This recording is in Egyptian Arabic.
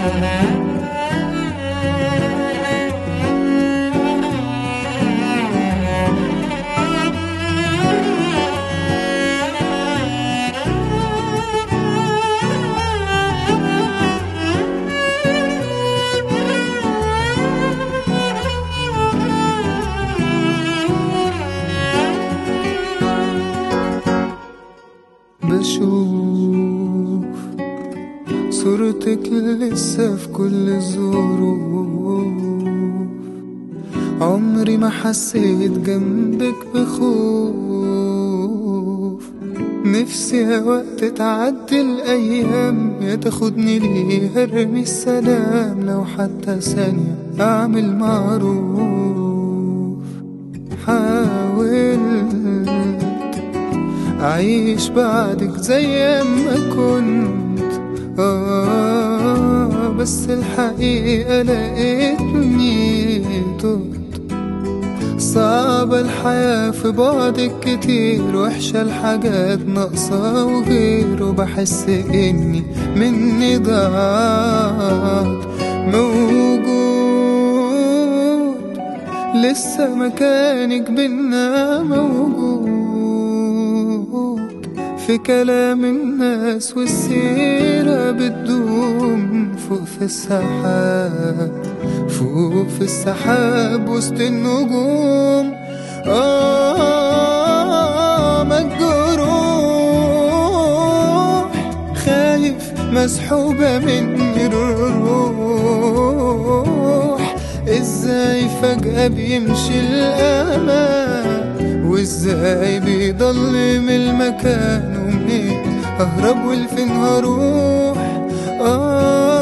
بشوف صورتك لسه في كل الظروف عمري ما حسيت جنبك بخوف نفسي يا وقت تعدي الأيام يا تاخدني ليه ارمي السلام لو حتى ثانية أعمل معروف حاولت أعيش بعدك زي ما كنت آه بس الحقيقة لقيتني تهت صعبة الحياة في بعدك كتير وحشة الحاجات ناقصة وغير وبحس إني مني ضاعت موجود لسه مكانك بينا موجود في كلام الناس والسيرة بتدوم فوق في السحاب فوق في السحاب وسط النجوم آه مجروح خايف مسحوبة مني الروح ازاي فجأة بيمشي الأمان وازاي بيضل من المكان ومنين اهرب والفين هروح آه